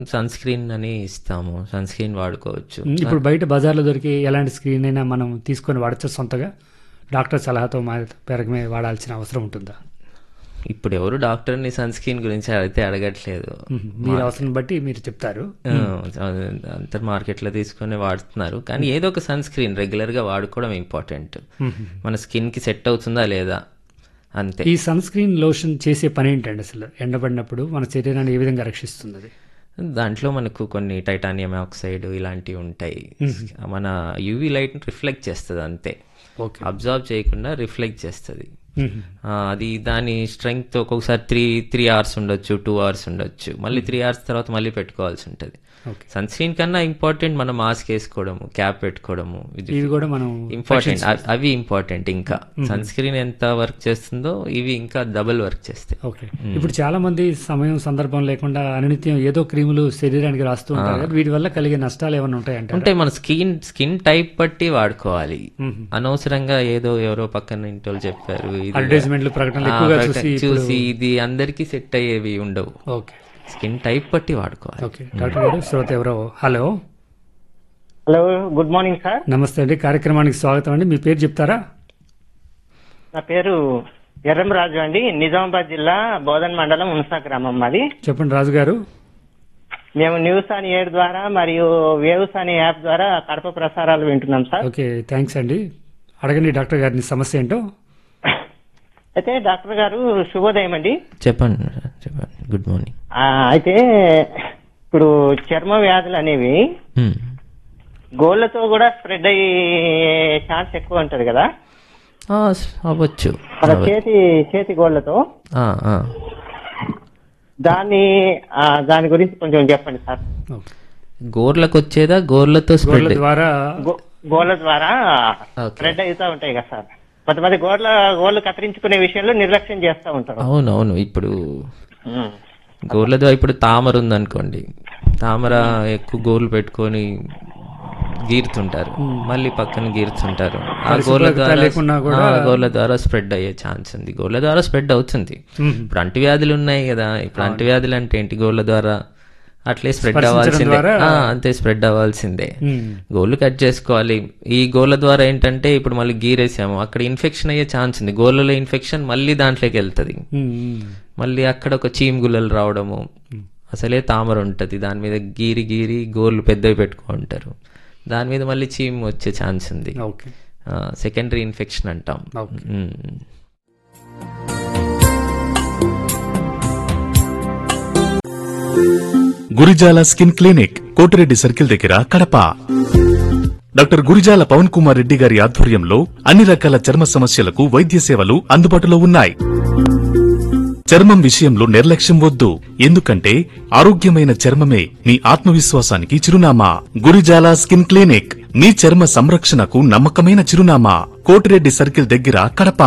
Sun screen అని ఇస్తాము sun screen వాడుకోవచ్చు ఇప్పుడు బయట బజార్లో దొరికి ఎలాంటి స్క్రీన్ అయినా మనం తీసుకొని వాడచ్చు సొంతగా డాక్టర్ సలహాతో మా పెరగమే వాడాల్సిన అవసరం ఉంటుందా ఇప్పుడు ఎవరు డాక్టర్ని సన్ స్క్రీన్ గురించి అయితే అడగట్లేదు మ్మ్. మీరు అవసరం బట్టి మీరు చెప్తారు ఆ, అంతర్ మార్కెట్లో తీసుకొని వాడుతున్నారు కానీ ఏదో ఒక సన్ స్క్రీన్ రెగ్యులర్గా వాడుకోవడం ఇంపార్టెంట్ మన స్కిన్కి సెట్ అవుతుందా లేదా అంతే ఈ సన్ స్క్రీన్ లోషన్ చేసే పని ఏంటండి అసలు ఎండబడినప్పుడు మన శరీరాన్ని ఏ విధంగా రక్షిస్తుంది అది దాంట్లో మనకు కొన్ని టైటానియం ఆక్సైడ్ ఇలాంటివి ఉంటాయి మన యూవీ లైట్ రిఫ్లెక్ట్ చేస్తుంది అంతే ఓకే అబ్జర్వ్ చేయకుండా రిఫ్లెక్ట్ చేస్తుంది మ్మ్. ఆ, అది దాని స్ట్రెంగ్త్ ఒక్కొక్కసారి త్రీ త్రీ అవర్స్ ఉండొచ్చు టూ అవర్స్ ఉండొచ్చు మళ్ళీ త్రీ అవర్స్ తర్వాత మళ్ళీ పెట్టుకోవాల్సి ఉంటుంది ఓకే సన్ స్క్రీన్ కన్నా ఇంపార్టెంట్ మనం మాస్క్ వేసుకోవడము క్యాప్ పెట్టుకోవడము ఇది ఇవి కూడా మనం ఇంపార్టెంట్ అవి ఇంపార్టెంట్ ఇంకా సన్ స్క్రీన్ ఎంత వర్క్ చేస్తుందో ఇవి ఇంకా డబుల్ వర్క్ చేస్తాయి ఓకే ఇప్పుడు చాలా మంది సమయం సందర్భం లేకుండా అనునిత్యం ఏదో క్రీములు శరీరానికి రాస్తూ ఉంటారు కదా వీటి వల్ల కలిగే నష్టాలు ఏమైనా ఉంటాయంటారు అంటే మన స్కిన్ స్కిన్ టైప్ బట్టి వాడుకోవాలి అనవసరంగా ఏదో ఎవరో పక్కన ఇంటి వాళ్ళు చెప్పారు ఇది అడ్వర్టైజ్మెంట్లు ప్రకటనలు ఆ, ఎక్కువగా ప్రకటన చూసి చూసి ఇది అందరికి సెట్ అయ్యేవి ఉండవు ఓకే స్కిన్ టైప్ బట్టి వాడుకోవాలి ఓకే డాక్టర్ గారు శ్రోత ఎవరో hello hello good morning sir నమస్తే అండి కార్యక్రమానికి స్వాగతం అండి మీ పేరు చెప్తారా నా పేరు ఎర్రంరాజు అండి నిజామాబాద్ జిల్లా బోధన్ మండలం ఉన్సా గ్రామం మాది చెప్పండి రాజు గారు మేము న్యూస్ అని ఏడ్ ద్వారా మరియు వేవ్స్ అనే యాప్ ద్వారా కడప ప్రసారాలు వింటున్నాం సార్ ఓకే థ్యాంక్స్ అండి అడగండి డాక్టర్ గారిని సమస్య ఏంటో అయితే డాక్టర్ గారు శుభోదయం అండి చెప్పండి చెప్పండి గుడ్ మార్నింగ్ ఆ, అయితే ఇప్పుడు చర్మ వ్యాధులు అనేవి గోళ్ళతో కూడా స్ప్రెడ్ అయ్యే ఛాన్స్ ఎక్కువ ఉంటది కదా అవ్వచ్చు మన చేతి చేతి గోళ్ళతో ఆ, ఆ. దాన్ని ఆ, దాని గురించి కొంచెం చెప్పండి సార్ ఓకే గోర్లకు వచ్చేదా గోర్లతో స్ప్రెడ్ గోళ్ళ ద్వారా గో- గోళ్ళ ద్వారా ఓకే. స్ప్రెడ్ అవుతా ఉంటాయి కదా సార్ కొంతమంది గోళ్ళ గోళ్ళు కత్తిరించుకునే విషయంలో నిర్లక్ష్యం చేస్తూ ఉంటారు అవును అవును ఇప్పుడు ఉమ్. గోర్ల ద్వారా ఇప్పుడు తామర ఉందనుకోండి తామర ఎక్కువ గోర్లు పెట్టుకొని గీరుతుంటారు మళ్ళీ పక్కన గీరుతుంటారు ఆ గోర్ల ద్వారా లేకున్నా కూడా- ఆ, గోర్ల ద్వారా స్ప్రెడ్ అయ్యే ఛాన్స్ ఉంది గోర్ల ద్వారా స్ప్రెడ్ అవుతుంది మ్మ్. ఇప్పుడు అంటువ్యాధులు ఉన్నాయి కదా ఇప్పుడు అంటువ్యాధులు అంటే ఏంటి గోర్ల ద్వారా అట్లే స్ప్రెడ్ అవ్వాల్సిందే ద్వారా- ఆ, అంతే స్ప్రెడ్ అవ్వాల్సిందే మ్మ్. గోళ్ళు కట్ చేసుకోవాలి ఈ గోళ్ళ ద్వారా ఏంటంటే ఇప్పుడు మళ్ళీ గీరేసాము అక్కడ ఇన్ఫెక్షన్ అయ్యే ఛాన్స్ ఉంది గోళ్ళలో ఇన్ఫెక్షన్ మళ్ళీ దాంట్లోకి వెళ్తుంది ఉమ్, ఉమ్. మళ్ళీ అక్కడ ఒక చీమ్ గుల్లలు రావడము అసలే తామర ఉంటుంది దాని మీద గీరి గీరి గోర్లు పెద్దవి పెట్టుకుంటారు దాని మీద మళ్ళీ చీమ్ వచ్చే ఛాన్స్ ఉంది ఓకే సెకండరీ ఇన్ఫెక్షన్ అంటాం okay. Hmm. Gurijala skin clinic Kotireddy circle దగ్గర కడప డాక్టర్ గురిజాల పవన్ కుమార్ రెడ్డి గారి ఆధ్వర్యంలో అన్ని రకాల చర్మ సమస్యలకు వైద్య సేవలు అందుబాటులో ఉన్నాయి చర్మం విషయంలో నిర్లక్ష్యం వద్దు ఎందుకంటే ఆరోగ్యమైన చర్మమే మీ ఆత్మవిశ్వాసానికి చిరునామా గురిజాల స్కిన్ క్లినిక్ మీ చర్మ సంరక్షణకు నమ్మకమైన చిరునామా కోటిరెడ్డి సర్కిల్ దగ్గర కడప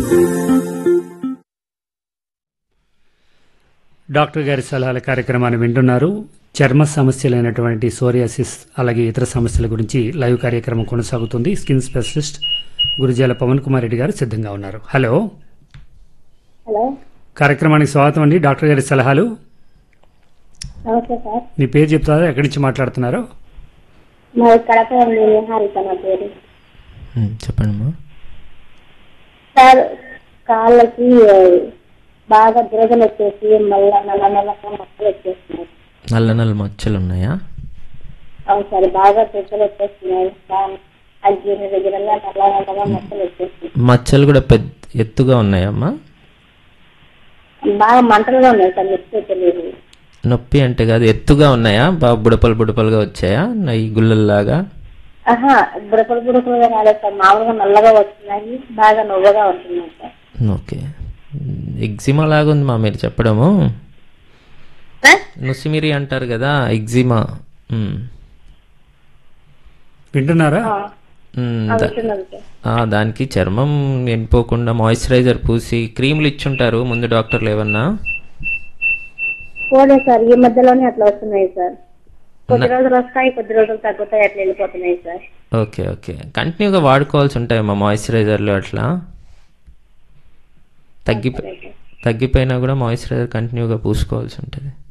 డాక్టర్ గారి సలహాల కార్యక్రమాన్ని వింటున్నారు చర్మ సమస్యలైనటువంటి సోరియాసిస్ అలాగే ఇతర సమస్యల గురించి లైవ్ కార్యక్రమం కొనసాగుతుంది స్కిన్ స్పెషలిస్ట్ గురుజాల పవన్ కుమార్ రెడ్డి గారు సిద్ధంగా ఉన్నారు హలో హలో కార్యక్రమానికి స్వాగతం అండి డాక్టర్ గారి సలహాలు నమస్తే సార్ మీ పేరు చెప్తారా ఎక్కడి నుంచి మాట్లాడుతున్నారు మాది కడప ఉంది నిహారిత నా పేరు మ్మ్. చెప్పండి అమ్మా సార్ కాళ్ళకి బాగా దురదలు వచ్చేసి మళ్ళా నల్ల నల్లగా మచ్చలు వచ్చేస్తున్నాయి నల్ల నల్ల మచ్చలు ఉన్నాయా అవును సార్ బాగా దురదలు వచ్చేస్తున్నాయి బా- అగ్గిరి దగ్గర నల్ల నల్లగా మచ్చలు వచ్చేస్తున్నాయి మచ్చలు కూడా పెద్ద ఎత్తుగా ఉన్నాయమ్మా బాగా మంటలుగా ఉన్నాయి సార్ మిక్స్ తెలియదు నొప్పి అంటే కాదు ఎత్తుగా ఉన్నాయా బాగా బుడపలు బుడపలుగా వచ్చాయా ఈ గుల్లల్లాగా ఆహా బుడపలు బుడపలుగా రాలేదు సార్ మామూలుగా నల్లగా వస్తున్నాయి బాగా నవ్వుగా ఉంటున్నాయి సార్ ఓకే ఎగ్జిమా లాగుంది మా మీరు చెప్పడము సార్ నుసిమిరి అంటారు కదా ఎగ్జిమా మ్మ్. వింటున్నారా మ్మ్. దా- ఉంటున్నాను సార్ ఆ, దానికి చర్మం ఎండిపోకుండా మాయిశ్చరైజర్ పూసి క్రీములు ఇచ్చుంటారు ముందు డాక్టర్లు ఏమన్నా పోలే సార్ ఈ మధ్యలోనే అట్లా వస్తున్నాయి సార్ కొద్ది రోజులు వస్తాయి కొద్ది రోజులు తగ్గుతాయి అట్లా వెళ్ళిపోతున్నాయి సార్ ఓకే ఓకే కంటిన్యూగా వాడుకోవాల్సి ఉంటాయమ్మా మాయిశ్చరైజర్లు అట్లా తగ్గిపో తగ్గిపోయినా కూడా మాయిశ్చరైజర్ కంటిన్యూగా పూసుకోవాల్సి ఉంటుంది